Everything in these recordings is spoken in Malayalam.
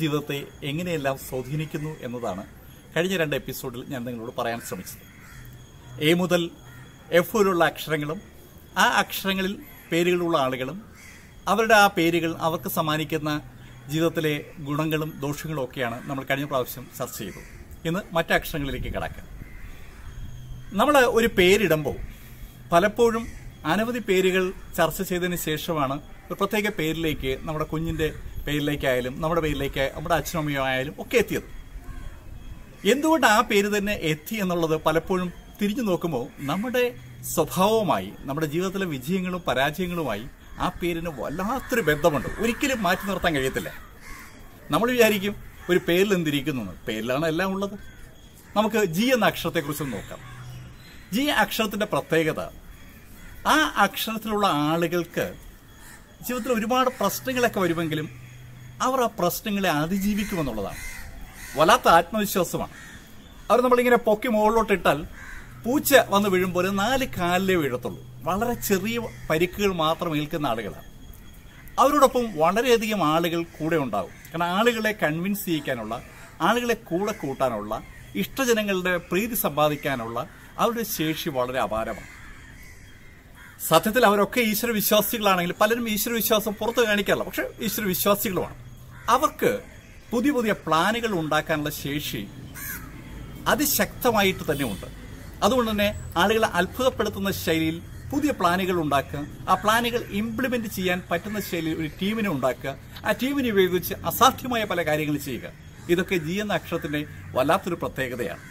ജീവിതത്തെ എങ്ങനെയെല്ലാം സ്വാധീനിക്കുന്നു എന്നതാണ് കഴിഞ്ഞ രണ്ട് എപ്പിസോഡിൽ ഞാൻ നിങ്ങളോട് പറയാൻ ശ്രമിച്ചത് എ മുതൽ എഫ് വരെയുള്ള അക്ഷരങ്ങളും ആ അക്ഷരങ്ങളിൽ പേരുകളുള്ള ആളുകളും അവരുടെ ആ പേരുകൾ അവർക്ക് സമ്മാനിക്കുന്ന ജീവിതത്തിലെ ഗുണങ്ങളും ദോഷങ്ങളും ഒക്കെയാണ് നമ്മൾ കഴിഞ്ഞ പ്രാവശ്യം ചർച്ച ചെയ്തത് ഇന്ന് മറ്റ് അക്ഷരങ്ങളിലേക്ക് കിടക്കാം നമ്മൾ ഒരു പേരിടുമ്പോൾ പലപ്പോഴും അനവധി പേരുകൾ ചർച്ച ചെയ്തതിന് ശേഷമാണ് ഒരു പ്രത്യേക പേരിലേക്ക് നമ്മുടെ കുഞ്ഞിന്റെ പേരിലേക്കായാലും നമ്മുടെ പേരിലേക്ക് നമ്മുടെ അച്ഛനമ്മയോ ആയാലും ഒക്കെ എത്തിയത് എന്തുകൊണ്ട് ആ പേര് തന്നെ എത്തി എന്നുള്ളത് പലപ്പോഴും തിരിഞ്ഞു നോക്കുമ്പോൾ നമ്മുടെ സ്വഭാവവുമായി നമ്മുടെ ജീവിതത്തിലെ വിജയങ്ങളും പരാജയങ്ങളുമായി ആ പേരിന് വല്ലാത്തൊരു ബന്ധമുണ്ട് ഒരിക്കലും മാറ്റി നിർത്താൻ കഴിയത്തില്ല നമ്മൾ വിചാരിക്കും ഒരു പേരിൽ എന്തിരിക്കുന്നു എന്ന്. പേരിലാണ് എല്ലാം ഉള്ളത് നമുക്ക് ജി എന്ന അക്ഷരത്തെക്കുറിച്ച് നോക്കാം ജി അക്ഷരത്തിന്റെ പ്രത്യേകത ആ അക്ഷരത്തിലുള്ള ആളുകൾക്ക് ജീവിതത്തിൽ ഒരുപാട് പ്രശ്നങ്ങളൊക്കെ വരുമെങ്കിലും അവർ ആ പ്രശ്നങ്ങളെ അതിജീവിക്കുമെന്നുള്ളതാണ് വല്ലാത്ത ആത്മവിശ്വാസമാണ് അവർ നമ്മളിങ്ങനെ പൊക്കി മുകളിലോട്ട് ഇട്ടാൽ പൂച്ച വന്ന് വീഴുമ്പോൾ ഒരു നാല് കാലിലേ വീഴത്തുള്ളൂ വളരെ ചെറിയ പരിക്കുകൾ മാത്രം ഏൽക്കുന്ന ആളുകളാണ് അവരോടൊപ്പം വളരെയധികം ആളുകൾ കൂടെ ഉണ്ടാവും കാരണം ആളുകളെ കൺവിൻസ് ചെയ്യിക്കാനുള്ള ആളുകളെ കൂടെ കൂട്ടാനുള്ള ഇഷ്ടജനങ്ങളുടെ പ്രീതി സമ്പാദിക്കാനുള്ള അവരുടെ ശേഷി വളരെ അപാരമാണ് സത്യത്തിൽ അവരൊക്കെ ഈശ്വര വിശ്വാസികളാണെങ്കിൽ പലരും ഈശ്വര വിശ്വാസം പുറത്ത് കാണിക്കാറില്ല പക്ഷെ ഈശ്വര വിശ്വാസികളുമാണ് അവർക്ക് പുതിയ പുതിയ പ്ലാനുകൾ ഉണ്ടാക്കാനുള്ള ശേഷി അതിശക്തമായിട്ട് തന്നെ ഉണ്ട് അതുകൊണ്ട് തന്നെ ആളുകളെ അത്ഭുതപ്പെടുത്തുന്ന ശൈലിയിൽ പുതിയ പ്ലാനുകൾ ഉണ്ടാക്കുക ആ പ്ലാനുകൾ ഇംപ്ലിമെന്റ് ചെയ്യാൻ പറ്റുന്ന ശൈലിയിൽ ഒരു ടീമിനെ ഉണ്ടാക്കുക ആ ടീമിനെ ഉപയോഗിച്ച് അസാധ്യമായ പല കാര്യങ്ങൾ ചെയ്യുക ഇതൊക്കെ ജി എന്ന അക്ഷരത്തിന്റെ വല്ലാത്തൊരു പ്രത്യേകതയാണ്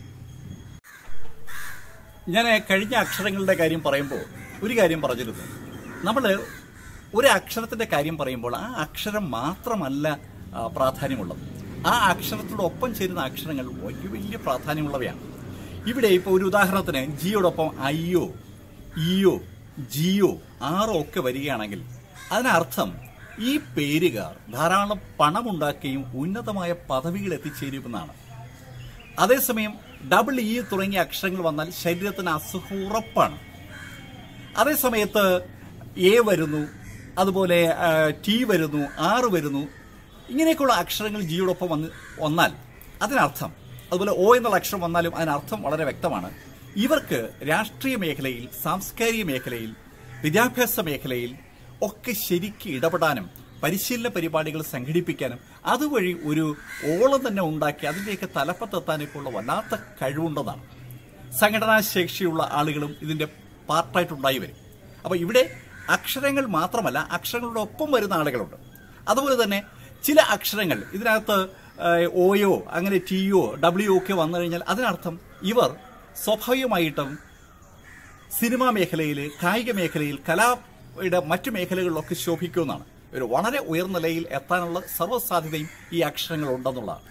ഞാൻ കഴിഞ്ഞ അക്ഷരങ്ങളുടെ കാര്യം പറയുമ്പോൾ ഒരു കാര്യം പറഞ്ഞിരുന്നു നമ്മൾ ഒരു അക്ഷരത്തിന്റെ കാര്യം പറയുമ്പോൾ ആ അക്ഷരം മാത്രമല്ല ആ, പ്രാധാന്യമുള്ളത് ആ അക്ഷരത്തോടൊപ്പം ചേരുന്ന അക്ഷരങ്ങൾ വലിയ വലിയ പ്രാധാന്യമുള്ളവയാണ് ഇവിടെ ഇപ്പോൾ ഒരു ഉദാഹരണത്തിന് ജിയോടൊപ്പം ഐയോ ഇയോ ജിയോ ആറോ ഒക്കെ വരികയാണെങ്കിൽ അതിനർത്ഥം ഈ പേരുകാർ ധാരാളം പണമുണ്ടാക്കുകയും ഉന്നതമായ പദവികൾ എത്തിച്ചേരുമെന്നാണ് അതേസമയം ഡബിൾ ഇ തുടങ്ങിയ അക്ഷരങ്ങൾ വന്നാൽ ശരീരത്തിന് അസുഖം ഉറപ്പാണ് അതേസമയത്ത് എ വരുന്നു അതുപോലെ ആ, ടി വരുന്നു ആറ് വരുന്നു ഇങ്ങനെയൊക്കെയുള്ള അക്ഷരങ്ങൾ ജിയോടൊപ്പം വന്ന് വന്നാൽ അതിനർത്ഥം അതുപോലെ ഒ എന്നുള്ള അക്ഷരം വന്നാലും അതിനർത്ഥം വളരെ വ്യക്തമാണ് ഇവർക്ക് രാഷ്ട്രീയ മേഖലയിൽ സാംസ്കാരിക മേഖലയിൽ വിദ്യാഭ്യാസ മേഖലയിൽ ഒക്കെ ശരിക്ക് ഇടപെടാനും പരിശീലന പരിപാടികൾ സംഘടിപ്പിക്കാനും അതുവഴി ഒരു ഓളം തന്നെ ഉണ്ടാക്കി അതിന്റെയൊക്കെ തലപ്പത്തെത്താനൊക്കെയുള്ള വല്ലാത്ത കഴിവുണ്ടെന്നാണ് സംഘടനാ ശേഷിയുള്ള ആളുകളും ഇതിന്റെ പാർട്ടായിട്ടുണ്ടായി വരും അപ്പൊ ഇവിടെ അക്ഷരങ്ങൾ മാത്രമല്ല അക്ഷരങ്ങളുടെ ഒപ്പം വരുന്ന ആളുകളുണ്ട് അതുപോലെ തന്നെ ചില അക്ഷരങ്ങൾ ഇതിനകത്ത് ഏഹ്, ഓയോ അങ്ങനെ ടിയോ ഡബ്ല്യു ഒക്കെ വന്നു കഴിഞ്ഞാൽ അതിനർത്ഥം ഇവർ സ്വാഭാവികമായിട്ടും സിനിമാ മേഖലയിൽ കായിക മേഖലയിൽ കലയുടെ മറ്റു മേഖലകളിലൊക്കെ ശോഭിക്കുമെന്നാണ് ഒരു വളരെ ഉയർന്ന നിലയിൽ എത്താനുള്ള സർവ്വസാധ്യതയും ഈ അക്ഷരങ്ങൾ ഉണ്ടെന്നുള്ളതാണ്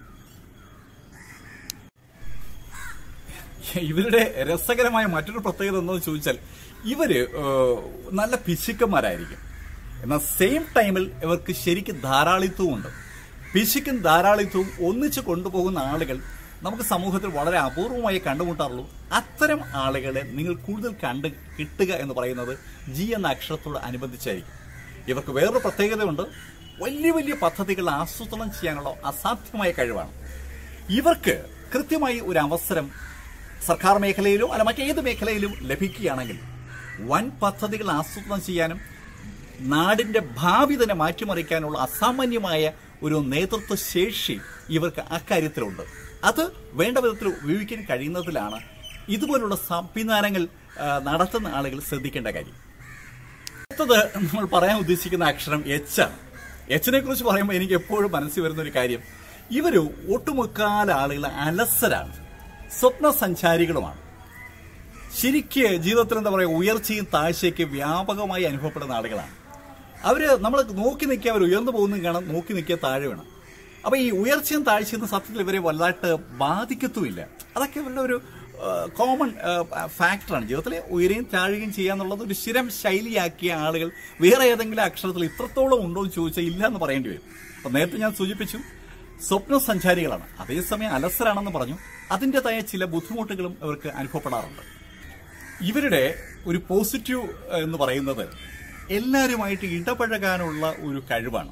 ഇവരുടെ രസകരമായ മറ്റൊരു പ്രത്യേകത എന്താണെന്ന് ചോദിച്ചാൽ ഇവര് ഏഹ്, നല്ല പിശുക്കന്മാരായിരിക്കും എന്നാൽ സെയിം ടൈമിൽ ഇവർക്ക് ശരിക്കും ധാരാളിത്വവും ഉണ്ട് പിശുക്കും ധാരാളിത്വവും ഒന്നിച്ച് കൊണ്ടുപോകുന്ന ആളുകൾ നമുക്ക് സമൂഹത്തിൽ വളരെ അപൂർവമായി കണ്ടുമുട്ടാറുള്ളൂ അത്തരം ആളുകളെ നിങ്ങൾ കൂടുതൽ കണ്ട് കിട്ടുക എന്ന് പറയുന്നത് ജി എന്ന അക്ഷരത്തോട് അനുബന്ധിച്ചായിരിക്കും ഇവർക്ക് വേറൊരു പ്രത്യേകതയുണ്ട് വലിയ വലിയ പദ്ധതികൾ ആസൂത്രണം ചെയ്യാനുള്ള അസാധ്യമായ കഴിവാണ് ഇവർക്ക് കൃത്യമായി ഒരു അവസരം സർക്കാർ മേഖലയിലോ അല്ല മറ്റേത് മേഖലയിലും ലഭിക്കുകയാണെങ്കിൽ വൻ പദ്ധതികൾ ആസൂത്രണം ചെയ്യാനും നാടിന്റെ ഭാവി തന്നെ മാറ്റിമറിക്കാനുള്ള അസാമാന്യമായ ഒരു നേതൃത്വ ശേഷി ഇവർക്ക് അക്കാര്യത്തിലുണ്ട് അത് വേണ്ട വിധത്തിൽ ഉപയോഗിക്കാൻ കഴിയുന്നതിലാണ് ഇതുപോലുള്ള സംവിധാനങ്ങൾ ആ, നടത്തുന്ന ആളുകൾ ശ്രദ്ധിക്കേണ്ട കാര്യം അടുത്തത് നമ്മൾ പറയാൻ ഉദ്ദേശിക്കുന്ന അക്ഷരം എച്ച് ആണ് എച്ചിനെ കുറിച്ച് പറയുമ്പോൾ എനിക്ക് എപ്പോഴും മനസ്സിൽ വരുന്ന ഒരു കാര്യം ഇവര് ഒട്ടുമുക്കാൽ ആളുകൾ അലസരാണ് സ്വപ്ന സഞ്ചാരികളുമാണ് ശരിക്ക് ജീവിതത്തിൽ എന്താ പറയുക ഉയർച്ചയും താഴ്ചയൊക്കെ വ്യാപകമായി അനുഭവപ്പെടുന്ന ആളുകളാണ് അവര് നമ്മൾ നോക്കി നിൽക്കുക അവർ ഉയർന്നു പോകുന്നതും കാണാം നോക്കി നിൽക്കുക താഴെ വേണം അപ്പൊ ഈ ഉയർച്ചയും താഴ്ചയും സത്യത്തിൽ ഇവരെ വലുതായിട്ട് ബാധിക്കത്തുമില്ല അതൊക്കെ ഇവരുടെ ഒരു കോമൺ ഫാക്ടറാണ് ജീവിതത്തിൽ ഉയരുകയും താഴുകയും ചെയ്യാന്നുള്ളത് ഒരു സ്ഥിരം ശൈലിയാക്കിയ ആളുകൾ വേറെ ഏതെങ്കിലും അക്ഷരത്തിൽ ഇത്രത്തോളം ഉണ്ടോ എന്ന് ചോദിച്ചാൽ ഇല്ല എന്ന് പറയേണ്ടി വരും അപ്പൊ നേരത്തെ ഞാൻ സൂചിപ്പിച്ചു സ്വപ്ന സഞ്ചാരികളാണ് അതേസമയം അലസരാണെന്ന് പറഞ്ഞു അതിൻ്റെതായ ചില ബുദ്ധിമുട്ടുകളും ഇവർക്ക് അനുഭവപ്പെടാറുണ്ട് ഇവരുടെ ഒരു പോസിറ്റീവ് എന്ന് പറയുന്നത് എല്ലാവരുമായിട്ട് ഇടപഴകാനുള്ള ഒരു കഴിവാണ്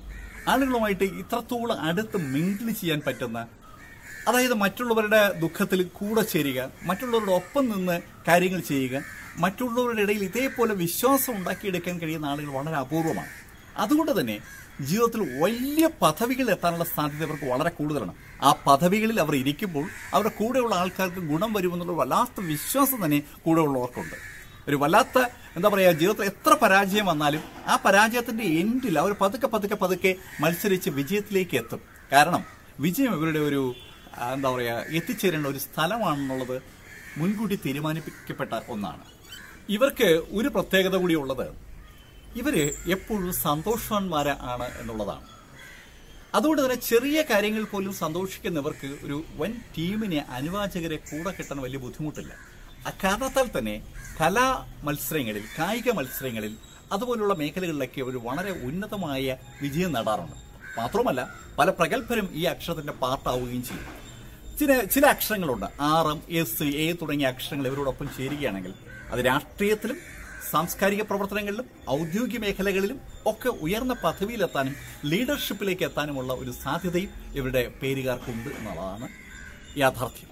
ആളുകളുമായിട്ട് ഇത്രത്തോളം അടുത്ത് മിങ്കിൾ ചെയ്യാൻ പറ്റുന്ന അതായത് മറ്റുള്ളവരുടെ ദുഃഖത്തിൽ കൂടെ ചേരുക മറ്റുള്ളവരുടെ ഒപ്പം നിന്ന് കാര്യങ്ങൾ ചെയ്യുക മറ്റുള്ളവരുടെ ഇടയിൽ ഇതേപോലെ വിശ്വാസം ഉണ്ടാക്കിയെടുക്കാൻ കഴിയുന്ന ആളുകൾ വളരെ അപൂർവമാണ് അതുകൊണ്ട് തന്നെ ജീവിതത്തിൽ വലിയ പദവികളിൽ എത്താനുള്ള സാധ്യത അവർക്ക് വളരെ കൂടുതലാണ് ആ പദവികളിൽ അവർ ഇരിക്കുമ്പോൾ അവരുടെ കൂടെയുള്ള ആൾക്കാർക്ക് ഗുണം വരുമെന്നുള്ള വല്ലാത്ത വിശ്വാസം തന്നെ കൂടെയുള്ളവർക്കുണ്ട് ഒരു വല്ലാത്ത എന്താ പറയുക ജീവിതത്തിൽ എത്ര പരാജയം വന്നാലും ആ പരാജയത്തിന്റെ എൻഡിൽ അവർ പതുക്കെ പതുക്കെ പതുക്കെ മത്സരിച്ച് വിജയത്തിലേക്ക് എത്തും കാരണം വിജയം ഇവരുടെ ഒരു ആ, എന്താ പറയുക എത്തിച്ചേരേണ്ട ഒരു സ്ഥലമാണെന്നുള്ളത് മുൻകൂട്ടി തീരുമാനിപ്പിക്കപ്പെട്ട ഒന്നാണ് ഇവർക്ക് ഒരു പ്രത്യേകത കൂടി ഉള്ളത് ഇവര് എപ്പോഴും സന്തോഷവാന്മാര ആണ് എന്നുള്ളതാണ് അതുകൊണ്ട് തന്നെ ചെറിയ കാര്യങ്ങൾ പോലും സന്തോഷിക്കുന്നവർക്ക് ഒരു വൻ ടീമിനെ അനുവാചകരെ കൂടെ കിട്ടാൻ വലിയ ബുദ്ധിമുട്ടില്ല അക്കാരണത്താൽ തന്നെ കലാ മത്സരങ്ങളിൽ കായിക മത്സരങ്ങളിൽ അതുപോലുള്ള മേഖലകളിലൊക്കെ ഒരു വളരെ ഉന്നതമായ വിജയം നേടാറുണ്ട് മാത്രമല്ല പല പ്രഗത്ഭരും ഈ അക്ഷരത്തിന്റെ പാർട്ടാവുകയും ചെയ്യും ചില ചില അക്ഷരങ്ങളുണ്ട് ആർ എം എസ് എ തുടങ്ങിയ അക്ഷരങ്ങൾ ഇവരോടൊപ്പം ചേരുകയാണെങ്കിൽ അത് രാഷ്ട്രീയത്തിലും സാംസ്കാരിക പ്രവർത്തനങ്ങളിലും ഔദ്യോഗിക മേഖലകളിലും ഒക്കെ ഉയർന്ന പദവിയിലെത്താനും ലീഡർഷിപ്പിലേക്ക് എത്താനുമുള്ള ഒരു സാധ്യതയും ഇവരുടെ പേരുകാർക്കുണ്ട് എന്നുള്ളതാണ് യാഥാർത്ഥ്യം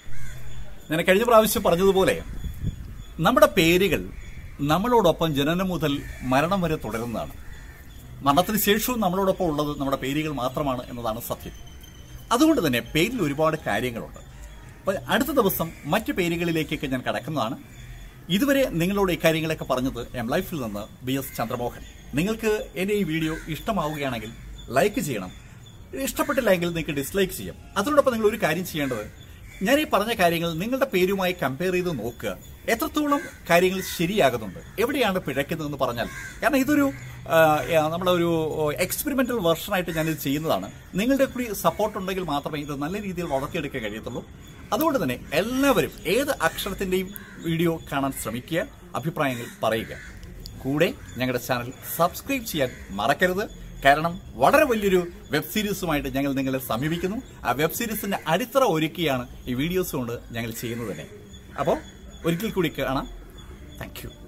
ഞാൻ കഴിഞ്ഞ പ്രാവശ്യം പറഞ്ഞതുപോലെ നമ്മുടെ പേരുകൾ നമ്മളോടൊപ്പം ജനനം മുതൽ മരണം വരെ തുടരുന്നതാണ് മരണത്തിന് ശേഷവും നമ്മളോടൊപ്പം ഉള്ളത് നമ്മുടെ പേരുകൾ മാത്രമാണ് എന്നതാണ് സത്യം അതുകൊണ്ട് തന്നെ പേരിൽ ഒരുപാട് കാര്യങ്ങളുണ്ട് അപ്പോൾ അടുത്ത ദിവസം മറ്റു പേരുകളിലേക്കൊക്കെ ഞാൻ കടക്കുന്നതാണ് ഇതുവരെ നിങ്ങളോട് ഇക്കാര്യങ്ങളൊക്കെ പറഞ്ഞത് എം ലൈഫിൽ നിന്ന് ബി എസ് ചന്ദ്രമോഹൻ നിങ്ങൾക്ക് എന്റെ ഈ വീഡിയോ ഇഷ്ടമാവുകയാണെങ്കിൽ ലൈക്ക് ചെയ്യണം ഇഷ്ടപ്പെട്ടില്ലെങ്കിൽ നിങ്ങൾക്ക് ഡിസ്ലൈക്ക് ചെയ്യാം അതിനോടൊപ്പം നിങ്ങൾ ഒരു കാര്യം ചെയ്യേണ്ടത് ഞാൻ ഈ പറഞ്ഞ കാര്യങ്ങൾ നിങ്ങളുടെ പേരുമായി കമ്പയർ ചെയ്ത് നോക്കുക എത്രത്തോളം കാര്യങ്ങൾ ശരിയാകുന്നുണ്ട് എവിടെയാണ് പിഴയ്ക്കുന്നതെന്ന് പറഞ്ഞാൽ കാരണം ഇതൊരു ആ, ആ, നമ്മുടെ ഒരു എക്സ്പെരിമെന്റൽ വെർഷനായിട്ട് ഞാനിത് ചെയ്യുന്നതാണ് നിങ്ങളുടെ കൂടി സപ്പോർട്ട് ഉണ്ടെങ്കിൽ മാത്രമേ ഇത് നല്ല രീതിയിൽ വളർത്തിയെടുക്കാൻ കഴിയത്തുള്ളൂ അതുകൊണ്ട് തന്നെ എല്ലാവരും ഏത് അക്ഷരത്തിന്റെയും വീഡിയോ കാണാൻ ശ്രമിക്കുക അഭിപ്രായങ്ങൾ പറയുക കൂടെ ഞങ്ങളുടെ ചാനൽ സബ്സ്ക്രൈബ് ചെയ്യാൻ മറക്കരുത് കാരണം വളരെ വലിയൊരു വെബ് സീരീസുമായിട്ട് ഞങ്ങൾ നിങ്ങളെ സമീപിക്കുന്നു ആ വെബ് സീരീസിന്റെ അടിത്തറ ഒരുക്കിയാണ് ഈ വീഡിയോസ് കൊണ്ട് ഞങ്ങൾ ചെയ്യുന്നത് തന്നെ അപ്പോൾ ഒരിക്കൽ കൂടി കാണാം താങ്ക് യു